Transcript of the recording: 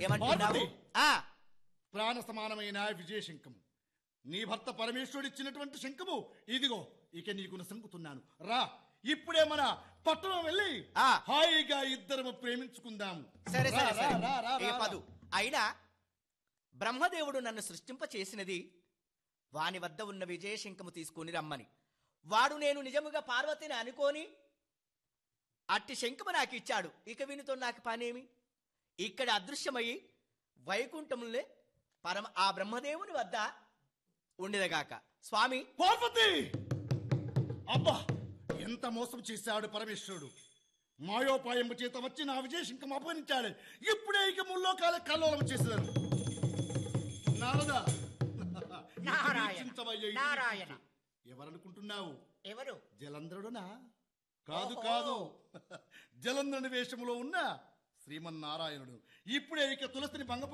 ఏమంటున్నావు పార్వతి! ఆ ప్రాణ సమానమైన విజయ శంఖము నీ భర్త పరమేశ్వరుడు ఇచ్చినటువంటి శంఖము ఇదిగో ఇక నీకు సంకుతున్నాను రా ఇప్పుడే మన పట్టణం వెళ్ళి ఆ. హాయిగా ఇద్దరము ప్రేమించుకుందాం సరే రా, సరే రా, సరే రా, రా, ఏ రా, పదు అయినా బ్రహ్మదేవుడు నన్ను సృష్టింప చేసినది వాని వద్ద ఉన్న విజయశంఖము తీసుకొని రమ్మని వాడు నేను నిజముగా పార్వతిని అనుకోని అట్టి శంఖము నాకు ఇచ్చాడు ఇక వినితో నాకు పనేమి ఇక్కడ అదృశ్యమయ్యి వైకుంఠములే పరమ ఆ బ్రహ్మదేవుని వద్ద ఉండేదగాక స్వామి పార్వతి అబ్బా ఎంత మోసం చేశాడు పరమేశ్వరుడు మాయోపాయము చేత వచ్చి నా విజయ శంఖం అపహరించాడు ఇప్పుడే ఇక ముల్లోకాల కల్లోలం చేశారు నారద నారాయణ, వీక్షించవయ్య ఈ నారాయణ. ఎవరనుకుంటున్నావు ఎవరు జలంధ్రుడునా కాదు ఓహో. కాదు జలంధ్రుని వేషములో ఉన్న శ్రీమన్నారాయణుడు ఇప్పుడే ఇక తులసిని భంగపు